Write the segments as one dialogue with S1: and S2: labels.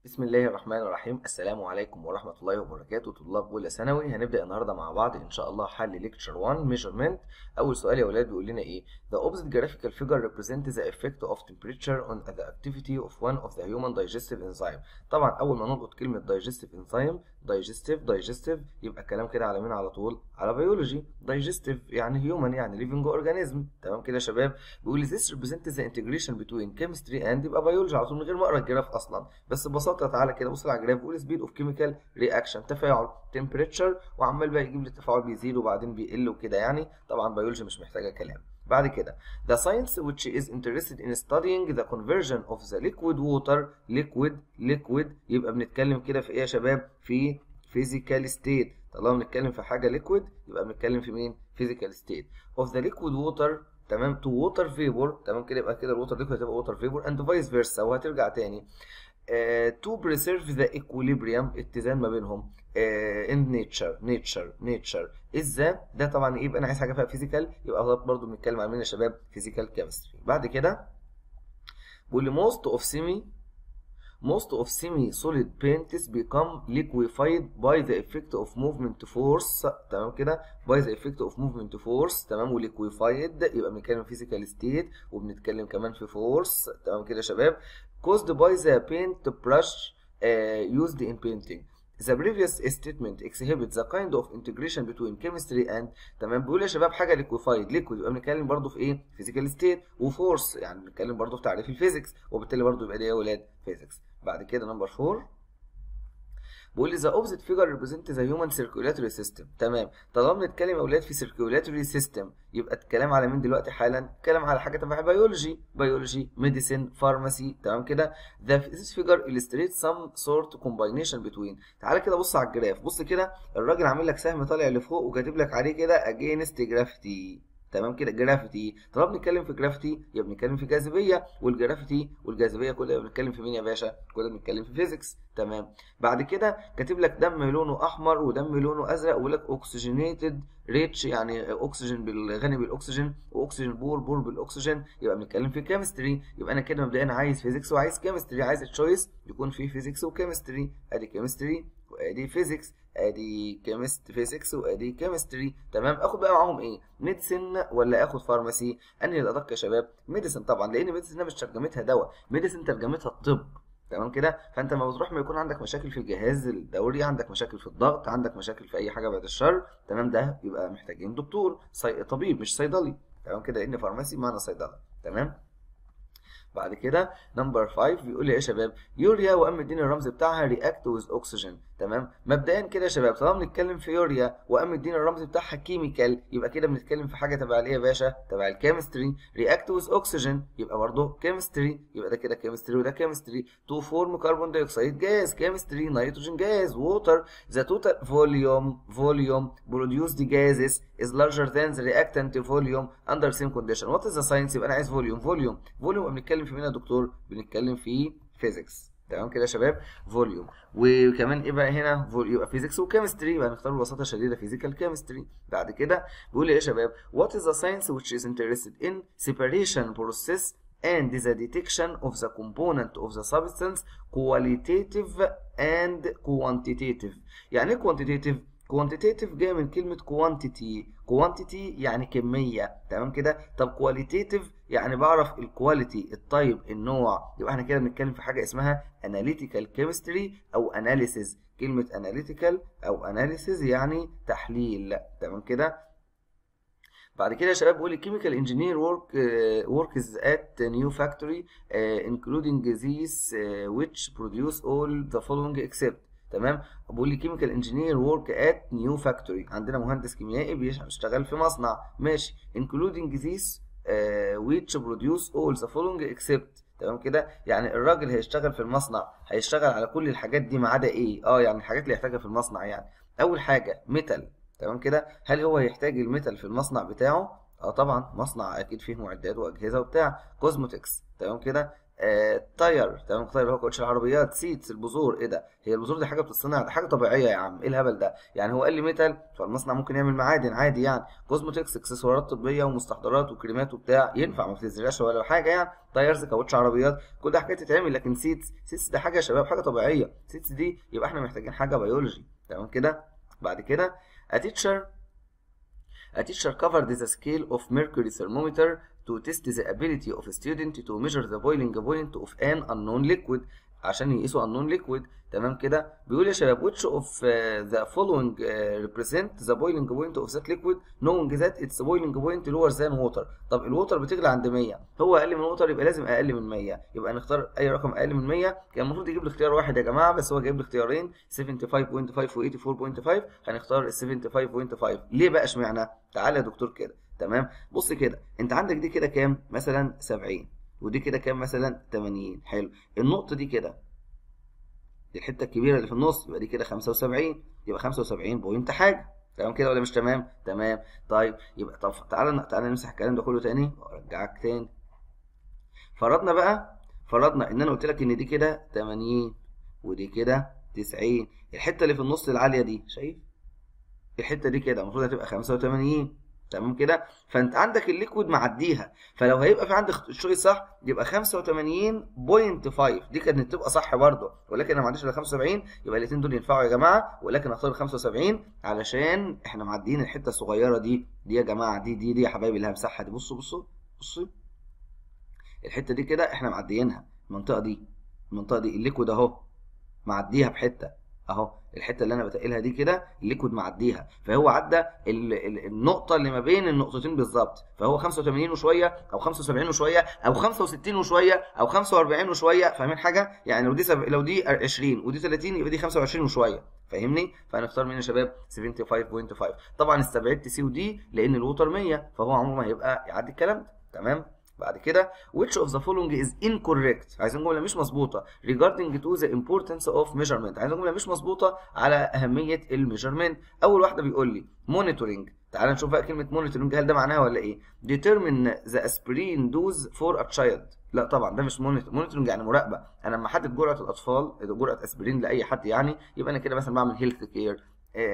S1: بسم الله الرحمن الرحيم السلام عليكم ورحمة الله وبركاته طلاب أولى ثانوي هنبدأ النهاردة مع بعض إن شاء الله حل ليكتشر 1 measurement أول سؤال يا ولاد بيقول لنا إيه The opposite graphical figure represents the effect of temperature on the activity of one of the human digestive enzyme طبعا أول ما نلقط كلمة digestive enzyme digestive digestive يبقى الكلام كده على مين على طول على بيولوجي digestive يعني human يعني living organism تمام كده يا شباب بيقول this represents the integration between chemistry and يبقى biology على طول من غير ما اقرا الجراف اصلا بس ببساطه تعالى كده بص على الجراف بيقول speed of chemical reaction تفاعل temperature وعمال بقى يجيب لي التفاعل بيزيد وبعدين بيقل وكده يعني طبعا بيولوجي مش محتاجه كلام بعد كده the science which is interested in studying the conversion of the liquid water liquid liquid يبقى بنتكلم كده في ايه يا شباب في physical state طالما بنتكلم في حاجه liquid يبقى بنتكلم في مين physical state of the liquid water تمام to water vapor تمام كده يبقى كده الووتر liquid هتبقى water vapor and vice versa وهترجع تاني uh, to preserve the equilibrium اتزان ما بينهم uh, in nature nature nature ازاي ده طبعا ايه يبقى انا عايز حاجه فيها physical يبقى برضه بنتكلم عن مين يا شباب physical chemistry بعد كده بيقول لي most of semi most of semi-solid paints become liquefied by the effect of movement force تمام كده by the effect of movement force تمام وليكويفايد يبقى بنتكلم physical state وبنتكلم كمان في force تمام كده يا شباب caused by the paint brush uh, used in painting The previous statement exhibits the kind of integration between chemistry and تمام بيقول يا شباب حاجه liquefied liquid يبقى بنتكلم برضه في ايه physical state وفورس يعني بنتكلم برضه في تعريف الفيزيكس وبالتالي برضه يبقى ده يا ولاد فيزيكس بعد كده نمبر 4 بيقول لي the opposite figure represents the human circulatory system تمام طالما بنتكلم يا اولاد في circulatory system يبقى الكلام على مين دلوقتي حالا الكلام على حاجه تبع بيولوجي بيولوجي ميديسين فارماسي تمام كده the this figure illustrates some sort combination between تعالى كده بص على الجراف بص كده الراجل عامل لك سهم طالع لفوق وكاتب لك عليه كده against gravity تمام كده جرافيتي طالما بنتكلم في جرافيتي يبقى بنتكلم في جاذبيه والجرافيتي والجاذبيه كلها بنتكلم في مين يا باشا كلنا بنتكلم في فيزيكس تمام بعد كده كاتب لك دم لونه احمر ودم لونه ازرق ويقول لك اوكسجينيتد ريتش يعني اكسجين بالغني بالاكسجين واكسجين بور بور بالاكسجين يبقى بنتكلم في كيمستري يبقى انا كده مبدئيا عايز فيزيكس وعايز كيمستري عايز التشويس يكون في فيزيكس وكيمستري ادي كيمستري وادي فيزيكس ادي كيمست فيزيكس وادي كيمستري تمام اخد بقى معاهم ايه ميديسن ولا اخد فارماسي انهي الادق يا شباب ميديسن طبعا لان ميديسن مش ترجمتها دواء ميديسن ترجمتها الطب تمام كده فانت لما بتروح ما يكون عندك مشاكل في الجهاز الدوري عندك مشاكل في الضغط عندك مشاكل في اي حاجه بعد الشر تمام ده يبقى محتاجين دكتور صي... طبيب مش صيدلي تمام كده لان فارماسي معنى صيدله تمام بعد كده نمبر 5 بيقول لي ايه يا شباب يوريا وقام مديني الرمز بتاعها رياكت ويز اوكسجين تمام مبدئيا كده يا شباب طالما بنتكلم في يوريا وقام مديني الرمز بتاعها كيميكال يبقى كده بنتكلم في حاجه تبع الايه يا باشا تبع الكيمستري رياكت ويز اوكسجين يبقى برضه كيمستري يبقى ده كده كيمستري وده كيمستري تو فورم كربون دايوكسيد جاز كيمستري نيتروجين جاز ووتر ذا توتال فوليوم فوليوم produced gases is larger than the reactant volume under same condition what is the science يبقى انا عايز فوليوم فوليوم فوليوم بنتكلم في مين يا دكتور بنتكلم في فيزيكس تمام كده يا شباب فوليوم وكمان ايه بقى هنا يبقى فيزيكس وكيمستري يبقى هنختار ببساطه شديده فيزيكال كيمستري بعد كده بيقول ايه يا شباب what is the science which is interested in separation process and the detection of the component of the substance qualitative and quantitative يعني ايه quantitative quantitative جايه من كلمه quantity quantity يعني كميه تمام كده طب qualitative يعني بعرف الكواليتي الطيب النوع يبقى احنا كده بنتكلم في حاجه اسمها analytical chemistry او analysis كلمه analytical او analysis يعني تحليل تمام كده بعد كده يا شباب بيقول لي chemical engineer work uh, works at new factory uh, including these uh, which produce all the following except تمام بقول لي كيميكال انجينير ورك ات نيو فاكتوري عندنا مهندس كيميائي بيشتغل في مصنع ماشي including these uh, which produce all the following except تمام كده يعني الراجل هيشتغل في المصنع هيشتغل على كل الحاجات دي ما عدا ايه اه يعني الحاجات اللي يحتاجها في المصنع يعني اول حاجه ميتال تمام كده هل هو هيحتاج الميتال في المصنع بتاعه اه طبعا مصنع اكيد فيه معدات واجهزه وبتاع كوزموتكس تمام كده آه تاير تمام تاير هو كوتش العربيات سيتس البذور ايه ده هي البذور دي حاجه بتتصنع دي حاجه طبيعيه يا عم ايه الهبل ده يعني هو قال لي ميتال فالمصنع ممكن يعمل معادن عادي يعني كوزموتكس اكسسوارات طبيه ومستحضرات وكريمات وبتاع ينفع ما بتزرعش ولا حاجه يعني تايرز كاوتش عربيات كل ده حاجات تتعمل لكن سيتس سيتس ده حاجه يا شباب حاجه طبيعيه سيتس دي يبقى احنا محتاجين حاجه بيولوجي تمام كده بعد كده a teacher A teacher covered the scale of mercury thermometer to test the ability of a student to measure the boiling point of an unknown liquid عشان يقيسوا unknown liquid تمام كده بيقول يا شباب which of uh, the following uh, represent the boiling point of that liquid knowing that its boiling point lower than water طب الووتر بتغلي عند 100 هو اقل من الووتر يبقى لازم اقل من 100 يبقى نختار اي رقم اقل من 100 كان المفروض يجيب لي اختيار واحد يا جماعه بس هو جايب لي اختيارين 75.5 و 84.5 هنختار ال 75.5 ليه بقى اشمعنى تعالى يا دكتور كده تمام بص كده انت عندك دي كده كام مثلا 70 ودي كده كام مثلا 80 حلو النقطه دي كده دي الحته الكبيره اللي في النص يبقى دي كده 75 يبقى 75 بوينت حاجه تمام كده ولا مش تمام تمام طيب يبقى طب تعالى تعالى نمسح الكلام ده كله تاني وارجعك تاني فرضنا بقى فرضنا ان انا قلت لك ان دي كده 80 ودي كده 90 الحته اللي في النص العاليه دي شايف الحته دي كده المفروض هتبقى 85 تمام كده فانت عندك الليكويد معديها فلو هيبقى في عندك الشويس صح يبقى 85.5 دي كانت تبقى صح برضه ولكن انا ما عنديش الا 75 يبقى الاثنين دول ينفعوا يا جماعه ولكن اختار 75 علشان احنا معديين الحته الصغيره دي دي يا جماعه دي دي دي يا حبايبي اللي همسحها دي بصوا بصوا بصوا الحته دي كده احنا معديينها المنطقه دي المنطقه دي الليكويد اهو معديها بحته اهو الحته اللي انا بتقلها دي كده الليكويد معديها فهو عدى ال ال النقطه اللي ما بين النقطتين بالظبط فهو 85 وشويه او 75 وشويه او 65 وشويه او 45 وشويه فاهمين حاجه يعني لو دي سب... لو دي 20 ودي 30 يبقى دي 25 وشويه فاهمني فهنختار مين يا شباب 75.5 طبعا استبعدت سي ودي لان الوتر 100 فهو عمره ما هيبقى يعدي الكلام ده تمام بعد كده which of the following is incorrect عايزين جمله مش مظبوطه regarding to the importance of measurement عايزين جمله مش مظبوطه على اهميه الميجرمنت اول واحده بيقول لي monitoring تعال نشوف بقى كلمه monitoring هل ده معناها ولا ايه determine the aspirin dose for a child لا طبعا ده مش مونيتورنج يعني مراقبه انا لما احدد جرعه الاطفال جرعه اسبرين لاي حد يعني يبقى انا كده مثلا بعمل هيلث كير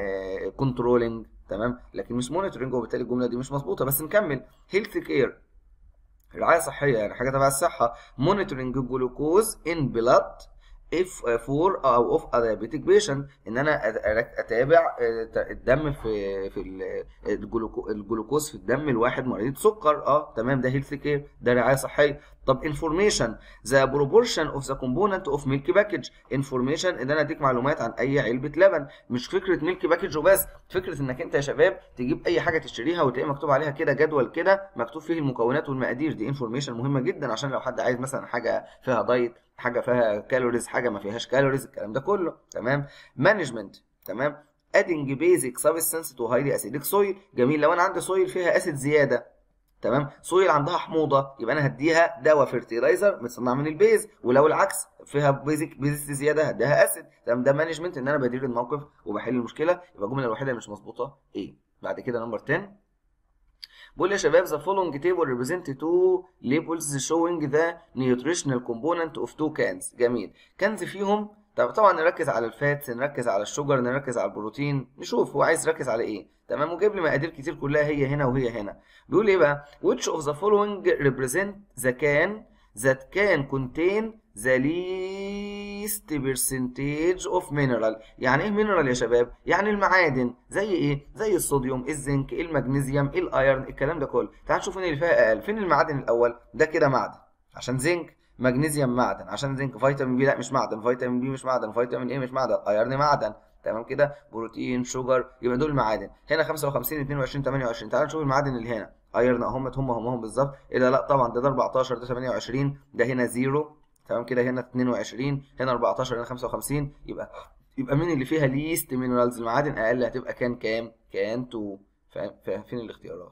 S1: كنترولنج تمام لكن مش مونيتورنج وبالتالي الجمله دي مش مظبوطه بس نكمل هيلث كير رعايه صحيه يعني حاجه تبع الصحه مونيتورنج جلوكوز ان بلاد اف فور او اوف diabetic بيشنت ان انا اتابع الدم في في الجلوكوز في الدم الواحد مريض سكر اه تمام ده هيلث كير ده رعايه صحيه طب انفورميشن ذا بروبورشن اوف ذا كومبوننت اوف ميلك باكج انفورميشن ان انا اديك معلومات عن اي علبه لبن مش فكره ميلك باكج وبس فكره انك انت يا شباب تجيب اي حاجه تشتريها وتلاقي مكتوب عليها كده جدول كده مكتوب فيه المكونات والمقادير دي انفورميشن مهمه جدا عشان لو حد عايز مثلا حاجه فيها دايت حاجه فيها كالوريز حاجه ما فيهاش كالوريز الكلام ده كله تمام مانجمنت تمام ادنج بيزك سبستانس تو هايلي اسيدك سويل جميل لو انا عندي سويل فيها اسيد زياده تمام سويل عندها حموضه يبقى انا هديها دواء فيرتيلايزر متصنع من البيز ولو العكس فيها بيزك بيز زياده هديها اسيد تمام ده مانجمنت ان انا بدير الموقف وبحل المشكله يبقى الجمله الوحيده اللي مش مظبوطه ايه بعد كده نمبر 10 بقول يا شباب the following table represent two labels showing the nutritional component of two cans جميل كنز فيهم طب طبعا نركز على الفات نركز على الشجر نركز على البروتين نشوف هو عايز يركز على ايه تمام وجايب لي مقادير كتير كلها هي هنا وهي هنا بيقول ايه بقى which of the following represent the can that can contain the least percentage of mineral يعني ايه mineral يا شباب يعني المعادن زي ايه زي الصوديوم الزنك المغنيسيوم الايرن الكلام ده كله تعال نشوف مين اللي فيها اقل فين المعادن الاول ده كده معدن عشان زنك مغنيسيوم معدن عشان زنك فيتامين بي لا مش معدن فيتامين بي مش معدن فيتامين ايه مش معدن ايرن معدن تمام كده بروتين شوجر يبقى دول المعادن هنا 55 22 28 تعال نشوف المعادن اللي هنا ايرن اهم هم هم هم بالظبط ايه ده لا طبعا ده ده 14 ده 28 ده هنا زيرو تمام كده هنا 22 هنا 14 هنا 55 يبقى يبقى مين اللي فيها ليست مينرالز المعادن اقل هتبقى كان كام كان 2 فاهم فين الاختيارات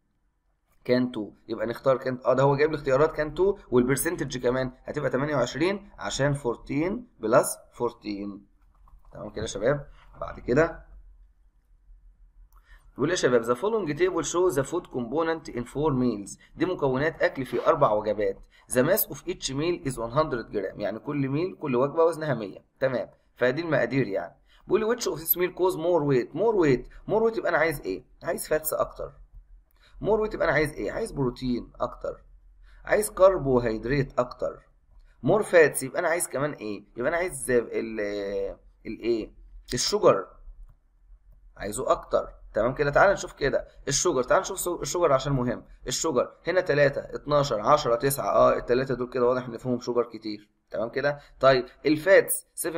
S1: كان 2 يبقى نختار كان اه ده هو جايب لي اختيارات كان 2 والبرسنتج كمان هتبقى 28 عشان 14 بلس 14 تمام كده يا شباب بعد كده بيقول يا شباب the following table shows the food component in four meals دي مكونات اكل في اربع وجبات the mass of each meal is 100 جرام يعني كل ميل كل وجبه وزنها 100 تمام فدي المقادير يعني بيقول لي which of this meal cause more weight more weight more weight يبقى انا عايز ايه عايز فاتس اكتر more weight يبقى انا عايز ايه عايز بروتين اكتر عايز كربوهيدرات اكتر more fats يبقى انا عايز كمان ايه يبقى انا عايز ال الايه الشجر عايزه اكتر تمام كده تعال نشوف كده الشجر تعال نشوف الشجر عشان مهم الشجر هنا 3 12 10 9 اه الثلاثه دول كده واضح ان فيهم شجر كتير تمام كده طيب الفاتس 7.5 2.5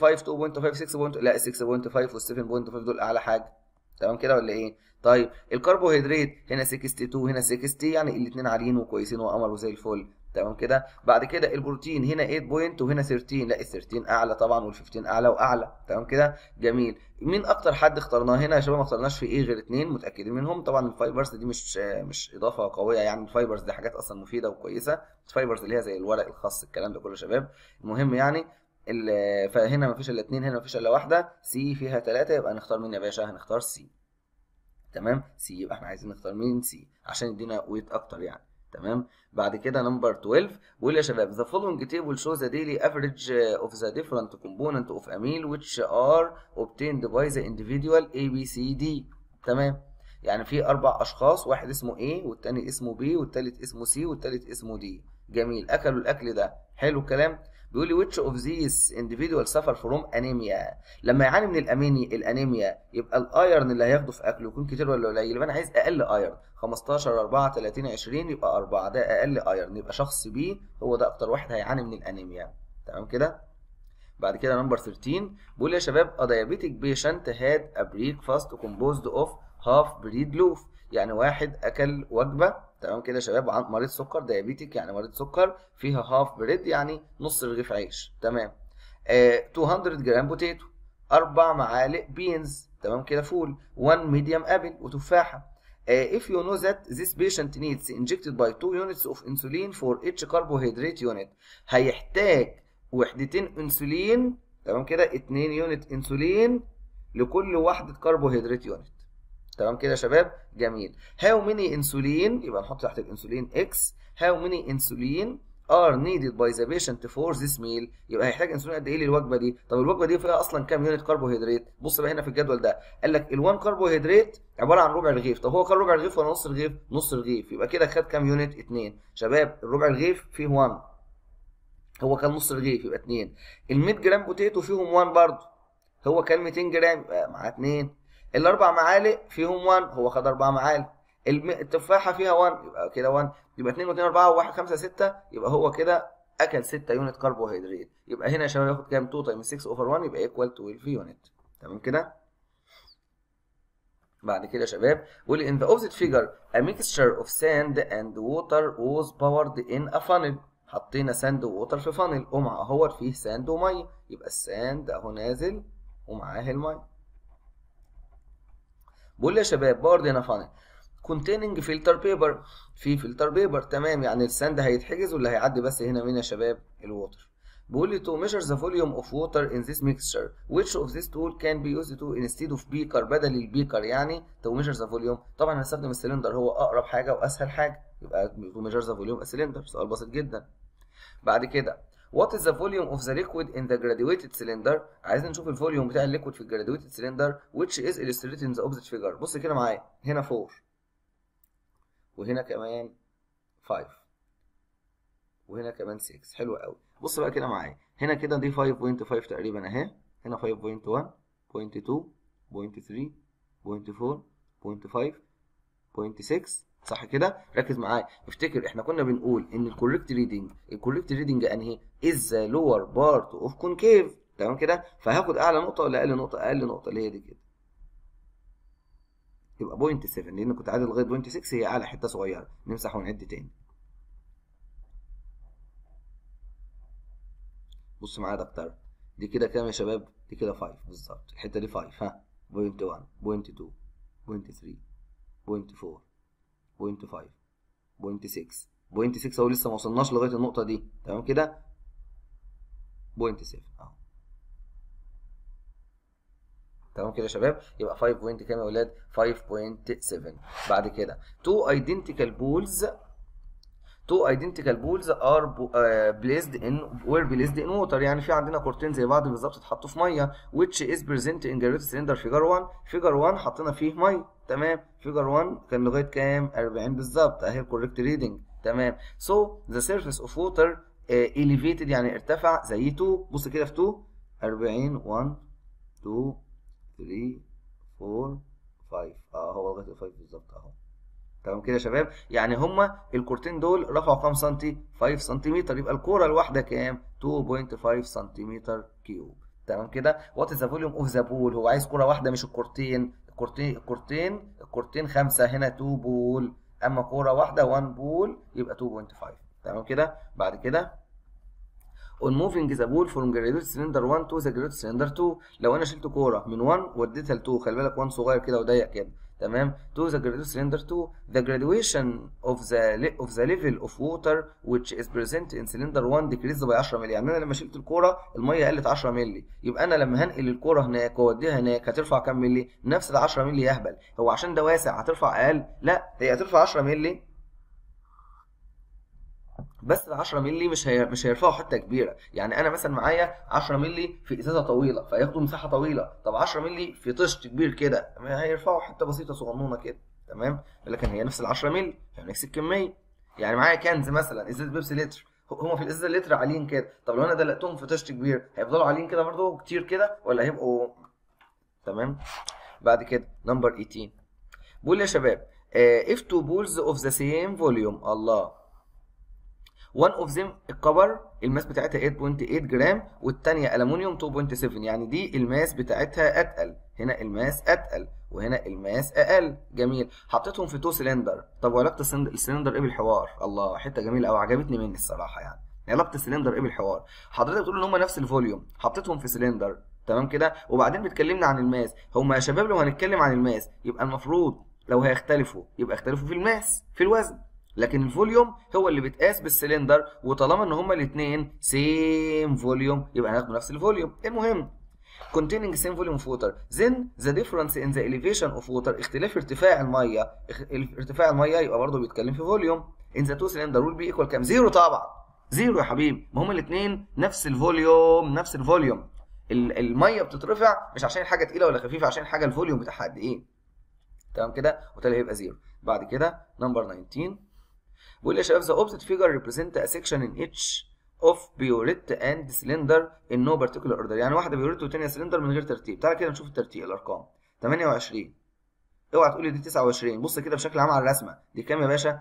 S1: 6. لا 6.5 وال 7.5 دول اعلى حاجه تمام كده ولا ايه طيب الكربوهيدرات هنا 62 هنا 60 يعني الاثنين عاليين وكويسين وقمر وزي الفل تمام كده بعد كده البروتين هنا 8 بوينت وهنا 13 لا ال 13 اعلى طبعا وال 15 اعلى واعلى تمام كده جميل مين اكتر حد اخترناه هنا يا شباب ما اخترناش في ايه غير اثنين متاكدين منهم طبعا الفايبرز دي مش مش اضافه قويه يعني الفايبرز دي حاجات اصلا مفيده وكويسه الفايبرز اللي هي زي الورق الخاص الكلام ده كله يا شباب المهم يعني فهنا مفيش الا اثنين هنا مفيش الا واحده سي فيها ثلاثه يبقى نختار مين يا باشا هنختار سي تمام سي يبقى احنا عايزين نختار مين سي عشان يدينا ويت اكتر يعني تمام بعد كده نمبر 12 بيقول يا شباب the following table shows the daily average of the different component of a meal which are obtained by the individual A B C D تمام يعني في اربع اشخاص واحد اسمه A والتاني اسمه B والتالت اسمه C والتالت اسمه D جميل اكلوا الاكل ده حلو الكلام بيقول لي which of these individuals suffer from anemia لما يعاني من الاميني الانيميا يبقى الايرن اللي هياخده في اكله يكون كتير ولا قليل يبقى انا عايز اقل ايرن 15 4 30 20 يبقى 4 ده اقل ايرن يبقى شخص بي هو ده اكتر واحد هيعاني من الانيميا تمام كده بعد كده نمبر 13 بيقول يا شباب a diabetic patient had a breakfast composed of half bread loaf يعني واحد اكل وجبه تمام كده يا شباب مريض سكر دايابيتيك يعني مريض سكر فيها هاف بريد يعني نص رغيف عيش تمام آه 200 جرام بوتيتو اربع معالق بينز تمام كده فول 1 ميديوم ابل وتفاحه Uh, if you know that this patient needs injected by 2 units of insulin for each carbohydrate unit هيحتاج وحدتين انسولين تمام كده 2 يونت انسولين لكل وحده كربوهيدرات يونت تمام كده يا شباب جميل هاو ماني انسولين يبقى نحط تحت الانسولين اكس هاو ماني انسولين are needed by the patient for this meal يبقى هيحتاج انسولين قد ايه للوجبه دي طب الوجبه دي فيها اصلا كام يونت كربوهيدرات بص بقى هنا في الجدول ده قال لك ال1 كربوهيدرات عباره عن ربع رغيف طب هو كان ربع رغيف ولا نص رغيف نص رغيف يبقى كده خد كام يونت 2 شباب الربع رغيف فيه 1 هو كان نص رغيف يبقى 2 ال 100 جرام بوتيتو فيهم 1 برضه هو كان 200 جرام يبقى معاه 2 الاربع معالق فيهم 1 هو خد اربع معالق التفاحه فيها 1 يبقى كده 1 يبقى 2 و2 4 و1 5 6 يبقى هو كده اكل 6 يونت كربوهيدرات يبقى هنا يا شباب ياخد كام 2 تايمز 6 اوفر 1 يبقى ايكوال 12 يونت تمام كده بعد كده يا شباب بيقول in the opposite figure a mixture of sand and water was poured in a funnel حطينا ساند ووتر في فانل ومع اهوت فيه ساند وميه يبقى الساند اهو نازل ومعاه الميه بقول يا شباب بورد هنا فانل containing filter paper في filter paper تمام يعني الساند هيتحجز واللي هيعدي بس هنا مين يا شباب الووتر بيقول لي to measure the volume of water in this mixture which of this tool can be used to instead of beaker بدل البيكر يعني to measure the volume طبعا هنستخدم السلندر هو اقرب حاجه واسهل حاجه يبقى to measure the volume السلندر سؤال بسيط جدا بعد كده What is the volume of the liquid in the graduated cylinder؟ عايزين نشوف الفوليوم بتاع الليكويد في الجراديويتد cylinder which is illustrated in the opposite figure. بص كده معايا هنا 4 وهنا كمان 5 وهنا كمان 6 حلو قوي بص بقى كده معايا هنا كده دي 5.5 تقريبا اهي هنا 5.1 0.2 0.3 0.4 0.5 0.6 صح كده ركز معايا افتكر احنا كنا بنقول ان الكوريكت ريدنج الكوريكت ريدنج انهي از ذا لور بارت اوف كونكيف تمام كده فهاخد اعلى نقطه ولا اقل نقطه اقل نقطه اللي هي دي كده يبقى بوينت 7 لان كنت عادل لغايه بوينت 6 هي اعلى حته صغيره نمسح ونعد تاني بص معايا يا دكتور دي كده كام يا شباب دي كده 5 بالظبط الحته دي 5 ها بوينت 1 بوينت 2 بوينت 3 بوينت 4 بوينت 5 بوينت 6 بوينت 6 اهو لسه ما وصلناش لغايه النقطه دي تمام كده بوينت 7 اهو تمام كده يا شباب يبقى 5 بوينت كام يا ولاد 5.7 بعد كده two identical balls two identical balls are uh, placed in were placed in water يعني في عندنا كورتين زي بعض بالظبط اتحطوا في ميه which is present in graduated cylinder figure 1 figure 1 حطينا فيه ميه تمام figure 1 كان لغايه كام 40 بالظبط اهي الكوريكت ريدنج تمام so the surface of water uh, elevated يعني ارتفع زي 2 بص كده في 2 40 1 2 3 4 5 اه هو لغايه 5 بالظبط اهو تمام كده يا شباب يعني هما الكورتين دول رفعوا كام سنتي 5 سنتيمتر يبقى الكوره الواحده كام 2.5 سنتيمتر كيوب تمام كده وات ذا فوليوم اوف ذا بول هو عايز كوره واحده مش الكورتين الكورتين الكورتين الكورتين خمسه هنا 2 بول اما كوره واحده 1 بول يبقى 2.5 تمام كده بعد كده on moving the ball from graduated cylinder 1 to the graduated cylinder 2 لو انا شلت كوره من 1 وديتها ل 2 خلي بالك 1 صغير كده وضيق كده تمام to the graduated cylinder 2 the graduation of the of the level of water which is present in cylinder 1 decreased by 10 مللي يعني انا لما شلت الكوره الميه قلت 10 مللي يبقى انا لما هنقل الكوره هناك واوديها هناك هترفع كام مللي نفس ال 10 مللي يهبل هو عشان ده واسع هترفع اقل لا هي هترفع 10 مللي بس ال 10 مللي مش هي... مش هيرفعوا حته كبيره يعني انا مثلا معايا 10 مللي في ازازه طويله فياخدوا مساحه طويله طب 10 مللي في طشت كبير كده هيرفعوا حته بسيطه صغنونه كده تمام لكن هي نفس ال 10 مللي يعني نفس الكميه يعني معايا كنز مثلا ازازه بيبسي لتر هما في الازازه لتر عاليين كده طب لو انا دلقتهم في طشت كبير هيفضلوا عاليين كده برضه كتير كده ولا هيبقوا تمام بعد كده نمبر 18 بيقول يا شباب uh, if two balls of the same volume الله one of them الكبر الماس بتاعتها 8.8 جرام والتانية ألمونيوم 2.7 يعني دي الماس بتاعتها أتقل هنا الماس أتقل وهنا الماس أقل جميل حطيتهم في تو سلندر طب وعلاقة السلندر إيه بالحوار الله حتة جميلة أوي عجبتني مني الصراحة يعني علاقة السلندر إيه بالحوار حضرتك بتقول إن هما نفس الفوليوم حطيتهم في سلندر تمام كده وبعدين بتكلمنا عن الماس هما يا شباب لو هنتكلم عن الماس يبقى المفروض لو هيختلفوا يبقى يختلفوا في الماس في الوزن لكن الفوليوم هو اللي بيتقاس بالسلندر وطالما ان هما الاثنين سيم فوليوم يبقى هناخد نفس الفوليوم المهم containing same volume of water then the difference in the elevation of water اختلاف ارتفاع الميه ارتفاع الميه يبقى برضه بيتكلم في فوليوم in the two cylinder will be equal كام زيرو طبعا زيرو يا حبيبي ما هما الاثنين نفس الفوليوم نفس الفوليوم الميه بتترفع مش عشان حاجه تقيله ولا خفيفه عشان حاجه الفوليوم بتاعها قد ايه تمام كده وبالتالي هيبقى زيرو بعد كده نمبر 19 بيقول يا شباب the opposite figure represent a section in each of burette and cylinder in no particular order يعني واحده بيوريت والثانيه سلندر من غير ترتيب تعالى كده نشوف الترتيب الارقام 28 اوعى تقول لي دي 29 بص كده بشكل عام على الرسمه دي كام يا باشا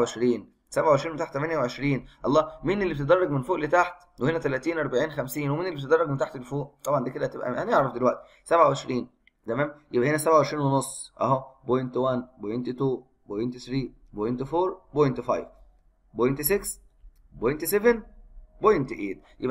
S1: 27 27 من تحت 28 الله مين اللي بتدرج من فوق لتحت وهنا 30 40 50 ومين اللي بتدرج من تحت لفوق طبعا دي كده هتبقى هنعرف دلوقتي 27 تمام يبقى هنا 27 ونص اهو بوينت 1 بوينت 2 بوينت 3 بوينت 4 بوينت 5 بوينت 6 بوينت 7 بوينت 8 يبقى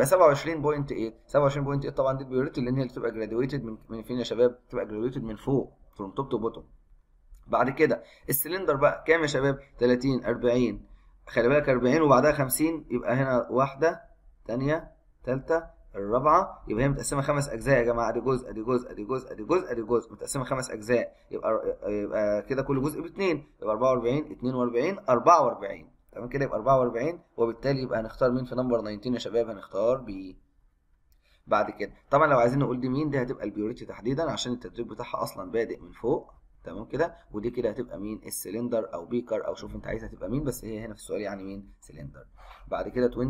S1: 27.8 27.8 طبعا دي البيوريتي لان هي بتبقى جراديويتد من من فين يا شباب؟ بتبقى جراديويتد من فوق فروم توب تو بوتوم بعد كده السلندر بقى كام يا شباب؟ 30 40 خلي بالك 40 وبعدها 50 يبقى هنا واحده ثانيه ثالثه الرابعه يبقى هي متقسمه خمس اجزاء يا جماعه ادي جزء ادي جزء ادي جزء ادي جزء ادي جزء متقسمه خمس اجزاء يبقى يبقى كده كل جزء باثنين يبقى 44 42 44 تمام كده يبقى 44 وبالتالي يبقى هنختار مين في نمبر 19 يا شباب هنختار بي بعد كده طبعا لو عايزين نقول دي مين دي هتبقى البيوريتي تحديدا عشان التدريج بتاعها اصلا بادئ من فوق تمام كده ودي كده هتبقى مين السلندر او بيكر او شوف انت عايزها تبقى مين بس هي هنا في السؤال يعني مين سلندر بعد كده 20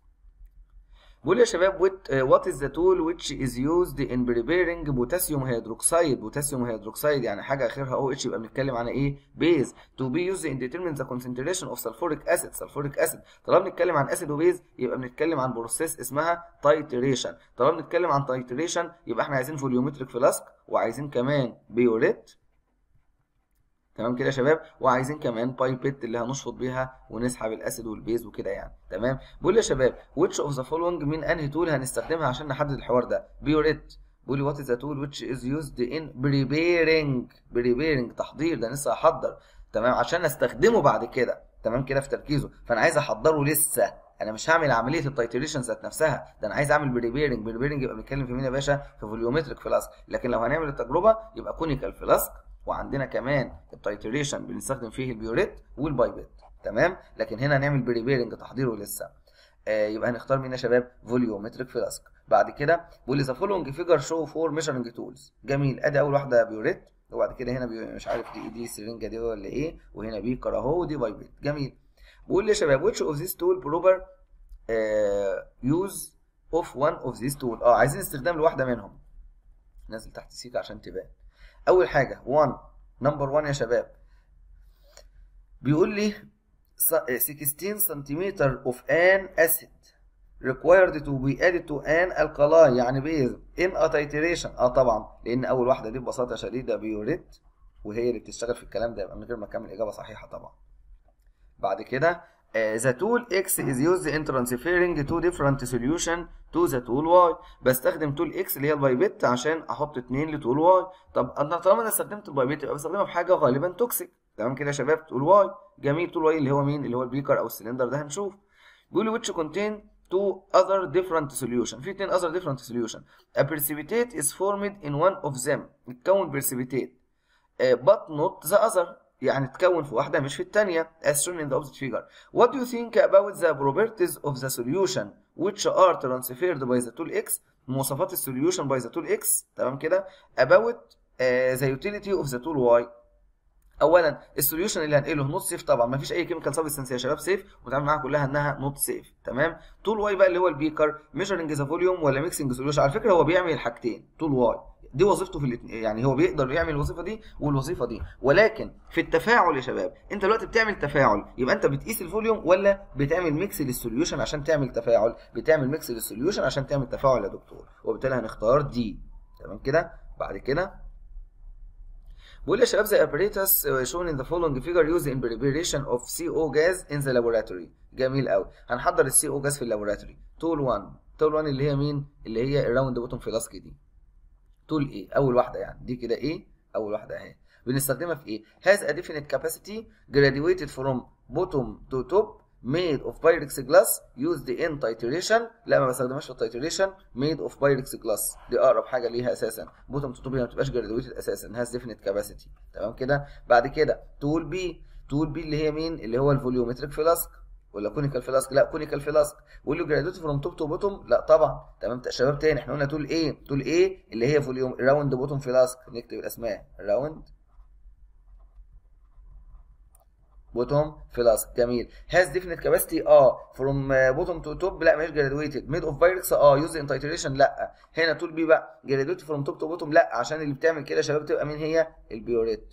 S1: بيقول يا شباب وات از ذا تول which is used in preparing potassium hydroxide potassium hydroxide يعني حاجه اخرها او اتش يبقى بنتكلم عن ايه بيز to be used in determine the concentration of sulfuric acid sulfuric acid طالما بنتكلم عن اسيد وبيز يبقى بنتكلم عن بروسيس اسمها تايتريشن طالما بنتكلم عن تايتريشن يبقى احنا عايزين فوليومتريك فلاسك وعايزين كمان بيوريت تمام كده يا شباب وعايزين كمان بايبت اللي هنشفط بيها ونسحب الاسيد والبيز وكده يعني تمام بيقول يا شباب which of the following من انهي تول هنستخدمها عشان نحدد الحوار ده بيوريت بيقول لي what is the tool which is used in preparing preparing تحضير ده لسه هحضر تمام عشان استخدمه بعد كده تمام كده في تركيزه فانا عايز احضره لسه انا مش هعمل عمليه التايتريشن ذات نفسها ده انا عايز اعمل بريبيرنج بريبيرنج يبقى بنتكلم في مين يا باشا في فوليومتريك فلاسك لكن لو هنعمل التجربه يبقى كونيكال فلاسك وعندنا كمان التايتريشن بنستخدم فيه البيوريت والبايبيت تمام لكن هنا هنعمل بريبيرنج تحضيره لسه آه يبقى هنختار مين يا شباب فوليومتريك فلاسك بعد كده بيقول لي ذا فولوينج فيجر شو فور ميجرنج تولز جميل ادي اول واحده بيوريت وبعد كده هنا بي مش عارف دي دي سرنجه دي ولا ايه وهنا بيكر اهو ودي بايبيت جميل بيقول لي يا شباب which of these tool proper uh, use of one of these tool اه عايزين استخدام لواحده منهم نازل تحت سيكا عشان تبان اول حاجه 1 نمبر 1 يا شباب بيقول لي 16 سنتيمتر of an acid required to be added to an alkali يعني base in a titration اه طبعا لان اول واحده دي ببساطه شديده بيوريت وهي اللي بتشتغل في الكلام ده يبقى من غير ما اكمل اجابه صحيحه طبعا بعد كده uh, the tool X is used in transferring two different solution to the tool Y بستخدم tool X اللي هي البايبت عشان احط اتنين لتول Y طب انا طالما انا استخدمت البايبت يبقى بستخدمها في حاجه غالبا توكسيك تمام كده يا شباب تول واي جميل تول واي اللي هو مين اللي هو البيكر او السلندر ده هنشوف بيقول لي which contain two other different solution في اتنين other different solution a precipitate is formed in one of them تكون precipitate uh, but not the other يعني تكون في واحدة مش في التانية as shown in the opposite figure what do you think about the properties of the solution which are transferred by the tool X مواصفات السوليوشن by the tool X تمام كده about uh, the utility of the tool Y اولا السوليوشن اللي هنقله نوت سيف طبعا ما فيش اي كيميكال سبستنس يا شباب سيف ونتعامل معاها كلها انها نوت سيف تمام طول واي بقى اللي هو البيكر ميجرنج ذا فوليوم ولا ميكسنج سوليوشن على فكره هو بيعمل الحاجتين طول واي دي وظيفته في الاثنين يعني هو بيقدر يعمل الوظيفه دي والوظيفه دي ولكن في التفاعل يا شباب انت دلوقتي بتعمل تفاعل يبقى انت بتقيس الفوليوم ولا بتعمل ميكس للسوليوشن عشان تعمل تفاعل بتعمل ميكس للسوليوشن عشان تعمل تفاعل يا دكتور وبالتالي هنختار دي تمام كده بعد كده بيقول يا شباب the apparatus shown in the following figure used in preparation of CO gas in the laboratory جميل قوي هنحضر ال CO gas في اللابوراتوري tool 1 tool 1 اللي هي مين اللي هي الراوند بوتوم فلاسك دي tool ايه اول واحده يعني دي كده ايه اول واحده اهي بنستخدمها في ايه has a definite capacity graduated from bottom to top made of pyrex glass used in titration لا ما بستخدمهاش في التيتريشن made of pyrex glass دي اقرب حاجه ليها اساسا بوتوم تو توب ما بتبقاش graduated اساسا has definite capacity تمام كده بعد كده تول بي تول بي اللي هي مين اللي هو الفوليومتريك فلاسك ولا كونيكال فلاسك لا كونيكال فلاسك بيقول له جراديوتد فروم توب تو بوتوم لا طبعا تمام شباب تاني احنا قلنا تول ايه تول ايه اللي هي فوليوم راوند بوتوم فلاسك نكتب الاسماء راوند بوتوم فلاسك جميل هاز ديفينيت كاباسيتي اه فروم بوتوم تو توب لا مش جرادويتد ميد اوف بايركس اه يوز ان تايتريشن لا هنا تول بي بقى جرادويتد فروم توب تو بوتوم لا عشان اللي بتعمل كده يا شباب تبقى مين هي البيوريت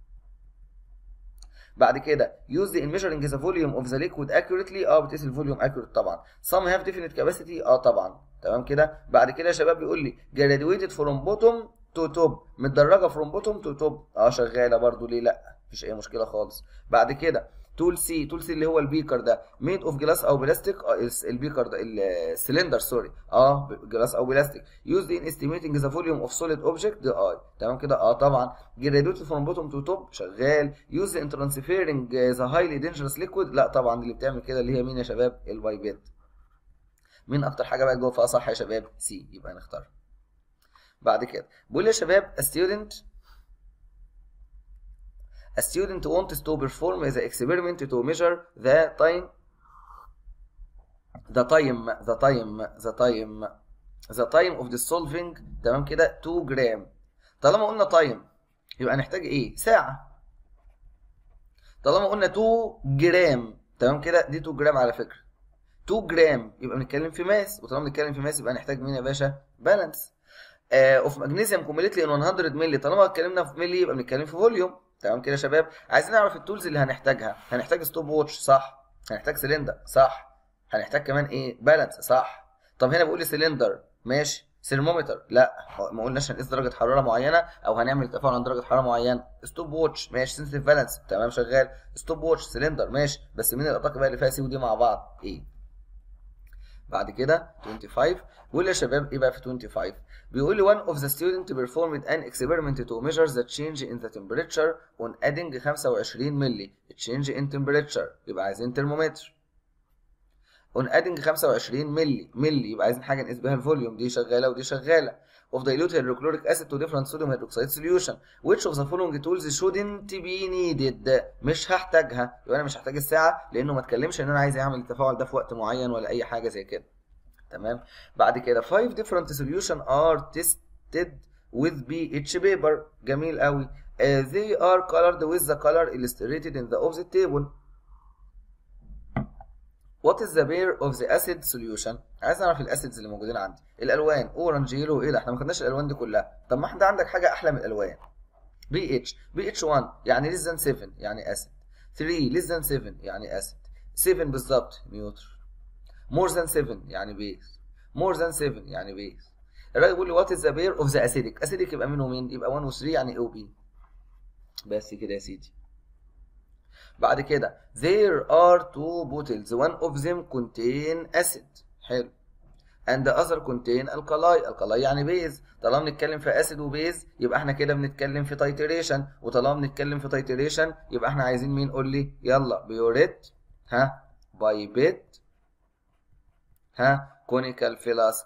S1: بعد كده use in measuring the volume of the liquid accurately اه بتقيس الفوليوم accurate طبعا some have definite capacity اه طبعا تمام كده بعد كده يا شباب بيقول لي graduated from bottom to top متدرجه from bottom to top اه شغاله برضو ليه لا مفيش اي مشكله خالص بعد كده تول سي تول سي اللي هو البيكر ده ميد اوف جلاس او بلاستيك البيكر ده السلندر سوري اه جلاس او بلاستيك يوزد ان استيميتنج ذا فوليوم اوف سوليد اوبجكت دي اي تمام كده اه طبعا جراديوتد فروم بوتوم تو توب شغال يوز ان ترانسفيرنج ذا هايلي دينجرس ليكويد لا طبعا اللي بتعمل كده اللي هي مين يا شباب البايبات مين اكتر حاجه بقى جوه فيها صح يا شباب سي يبقى نختار بعد كده بيقول يا شباب a student a student wants to perform the experiment to measure the time the time the time the time the time of dissolving تمام كده 2 جرام طالما قلنا تايم يبقى نحتاج ايه ساعة طالما قلنا 2 جرام تمام كده دي 2 جرام على فكرة 2 جرام يبقى بنتكلم في ماس وطالما بنتكلم في ماس يبقى نحتاج مين يا باشا بالانس اوف ماجنيسيوم كومبليتلي ان 100 مللي طالما اتكلمنا في مللي يبقى بنتكلم في فوليوم تمام كده يا شباب عايزين نعرف التولز اللي هنحتاجها هنحتاج ستوب ووتش صح هنحتاج سلندر صح هنحتاج كمان ايه بالانس صح طب هنا بيقول لي سلندر ماشي ثرمومتر لا ما قلناش هنقيس درجه حراره معينه او هنعمل تفاعل عن درجه حراره معينه ستوب ووتش ماشي سنسيتيف بالانس تمام شغال ستوب ووتش سلندر ماشي بس مين الاتاقه بقى اللي فيها سي ودي مع بعض ايه بعد كده 25 بيقول يا شباب ايه بقى في 25 بيقول لي one of the student performed an experiment to measure the change in the temperature on adding 25 مللي change in temperature يبقى عايزين ترمومتر اون ادنج 25 مللي مللي يبقى عايزين حاجه نقيس بيها الفوليوم دي شغاله ودي شغاله of dilute hydrochloric acid to different sodium hydroxide solution which of the following tools shouldn't be needed مش هحتاجها يبقى انا مش هحتاج الساعه لانه ما اتكلمش ان انا عايز اعمل التفاعل ده في وقت معين ولا اي حاجه زي كده تمام بعد كده 5 different solution are tested with pH paper جميل قوي uh, they are colored with the color illustrated in the opposite table What is the pair of the acid solution؟ عايز اعرف الاسيدز اللي موجودين عندي الالوان اورنج يلو ايه ده احنا ما خدناش الالوان دي كلها طب ما انت عندك حاجه احلى من الالوان بي اتش بي اتش 1 يعني less than 7 يعني اسيد 3 less than 7 يعني اسيد 7 بالظبط نيوتر more than 7 يعني بيس more than 7 يعني بيس الراجل بيقول لي وات از ذا بير اوف ذا اسيدك اسيدك يبقى مين ومين يبقى 1 و 3 يعني اي وبي بس كده يا سيدي بعد كده there are two bottles one of them contain acid حلو and the other contain alkali alkali يعني بيز طالما بنتكلم في اسيد وبيز يبقى احنا كده بنتكلم في تايتريشن وطالما بنتكلم في تايتريشن يبقى احنا عايزين مين قول لي يلا بيوريت ها بايبيت ها كونيكال فلاسك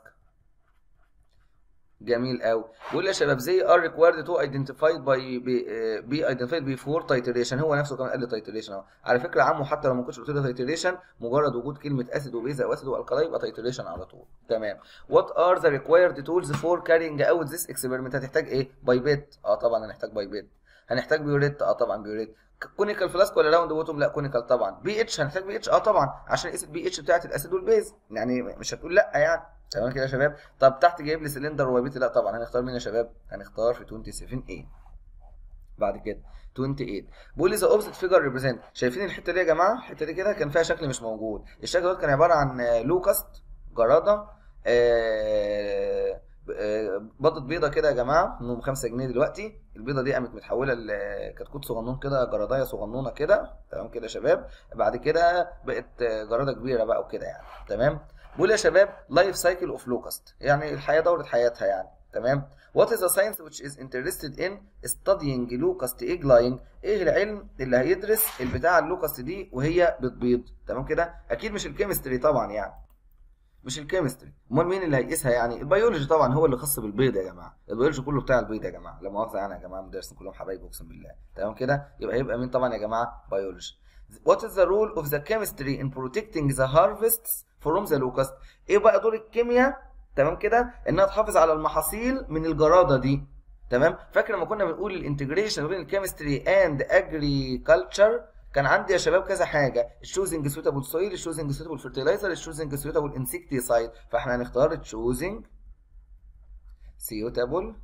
S1: جميل قوي بيقول يا شباب زي ار ريكوايرد تو ايدنتيفايد باي بي ايدنتيفايد بيفور تايتريشن هو نفسه كمان قال لي تايتريشن اهو على فكره عمو حتى لو ما كنتش قلت له تايتريشن مجرد وجود كلمه اسيد وبيز او اسيد والكلاي يبقى تايتريشن على طول تمام وات ار ذا ريكوايرد تولز فور كارينج اوت ذيس اكسبيرمنت هتحتاج ايه بايبيت اه طبعا هنحتاج بايبيت هنحتاج بيوريت اه طبعا بيوريت كونيكال فلاسك ولا راوند بوتوم لا كونيكال طبعا بي اتش هنحتاج بي اتش اه طبعا عشان نقيس البي اتش بتاعت الاسيد والبيز يعني مش هتقول لا يعني تمام كده يا شباب طب تحت جايب لي سلندر وبيت لا طبعا هنختار مين يا شباب هنختار في 27 a بعد كده 28 بيقول لي ذا اوبزيت فيجر ريبريزنت شايفين الحته دي يا جماعه الحته دي كده كان فيها شكل مش موجود الشكل ده كان عباره عن لوكاست جراده آه بيضة بيضة كده يا جماعة انهم 5 جنيه دلوقتي البيضة دي قامت متحولة لكتكوت صغنون كده جراداية صغنونة كده تمام كده يا شباب بعد كده بقت جرادة كبيرة بقى وكده يعني تمام بقول يا شباب لايف سايكل اوف لوكاست يعني الحياة دورة حياتها يعني تمام What is the science which is interested in studying locust egg laying ايه العلم اللي هيدرس البتاع اللوكاست دي وهي بتبيض تمام كده اكيد مش الكيمستري طبعا يعني مش الكيمستري امال مين اللي هيقيسها يعني البيولوجي طبعا هو اللي خاص بالبيض يا جماعه البيولوجي كله بتاع البيض يا جماعه لا مؤاخذه يعني يا جماعه مدرسين كلهم حبايبي اقسم بالله تمام كده يبقى هيبقى مين طبعا يا جماعه بيولوجي What is the role of the chemistry in protecting the harvests from the locust ايه بقى دور الكيمياء تمام كده انها تحافظ على المحاصيل من الجراده دي تمام فاكر لما كنا بنقول الانتجريشن بين الكيمستري اند اجريكلتشر كان عندي يا شباب كذا حاجه الشوزنج سويتابل سويل الشوزنج سويتابل فيرتيلايزر الشوزنج سويتابل انسكتيسايد فاحنا هنختار الشوزنج سيوتابل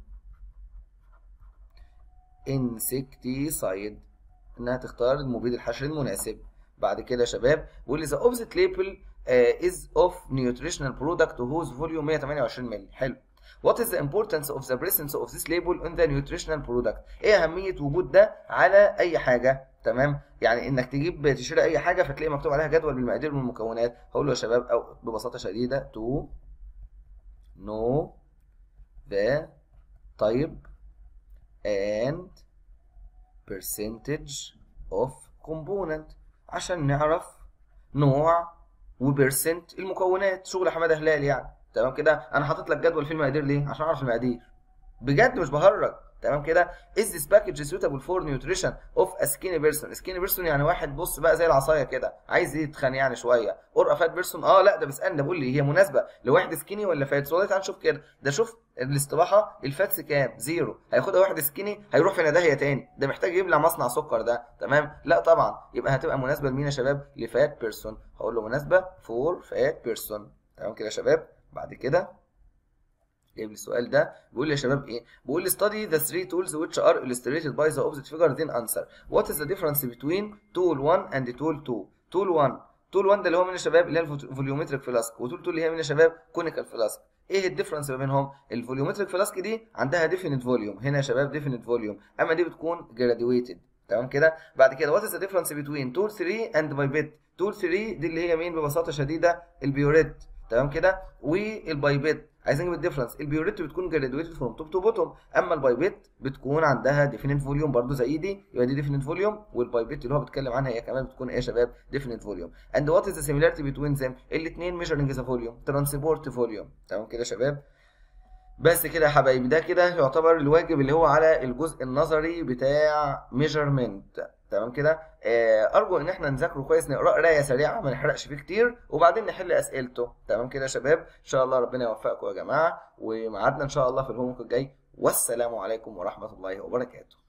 S1: انسكتيسايد انها تختار المبيد الحشري المناسب بعد كده يا شباب بيقول لي ذا اوبزيت ليبل از اوف نيوتريشنال برودكت whose volume 128 مللي حلو What is the importance of the presence of this label in the nutritional product؟ ايه اهمية وجود ده على اي حاجة تمام؟ يعني انك تجيب تشتري اي حاجة فتلاقي مكتوب عليها جدول بالمقادير والمكونات هقول له يا شباب او ببساطة شديدة to know the type and percentage of component عشان نعرف نوع وبرسنت المكونات شغل حماده هلال يعني تمام كده انا حاطط لك جدول فيه المقادير ليه عشان اعرف المقادير بجد مش بهرج تمام كده is this package suitable for nutrition of a skinny person skinny person يعني واحد بص بقى زي العصايه كده عايز يتخن يعني شويه or a fat person اه لا ده بيسالني ده بيقول لي هي مناسبه لواحد سكيني ولا فات والله تعال نشوف كده ده شوف الاستباحه الفاتس كام زيرو هياخدها واحد سكيني هيروح في نداهيه تاني ده محتاج يبلع مصنع سكر ده تمام لا طبعا يبقى هتبقى مناسبه لمين يا شباب لفات بيرسون هقول له مناسبه فور فات بيرسون تمام كده يا شباب بعد كده جايب لي السؤال ده بيقول لي يا شباب ايه بيقول لي study the three tools which are illustrated by the opposite figure then answer what is the difference between tool 1 and tool 2 tool 1 tool 1 ده اللي هو مين يا شباب اللي هي الفوليومتريك فلاسك وتول 2 اللي هي مين يا شباب كونيكال فلاسك ايه الديفرنس ما بينهم الفوليومتريك فلاسك دي عندها ديفينيت فوليوم هنا يا شباب ديفينيت فوليوم اما دي بتكون جراديويتد تمام كده بعد كده وات از ذا ديفرنس بين تول 3 اند بايبيت تول 3 دي اللي هي مين ببساطه شديده البيوريت تمام كده والبايبيت عايزين نجيب الديفرنس البيوريت بتكون جرادويتد فروم توب تو بوتوم اما البايبيت بتكون عندها ديفينيت فوليوم برضو زي دي يبقى دي ديفينيت فوليوم والبايبيت اللي هو بيتكلم عنها هي كمان بتكون ايه يا شباب ديفينيت فوليوم اند وات از ذا سيميلاريتي بتوين ذيم الاثنين ميجرنج ذا فوليوم ترانسبورت فوليوم تمام كده يا شباب بس كده يا حبايبي ده كده يعتبر الواجب اللي هو على الجزء النظري بتاع ميجرمنت تمام كده آه، ارجو ان احنا نذاكره كويس نقرا قرايه سريعه ما نحرقش فيه كتير وبعدين نحل اسئلته تمام كده يا شباب ان شاء الله ربنا يوفقكم يا جماعه وميعادنا ان شاء الله في الهوم الجاي والسلام عليكم ورحمه الله وبركاته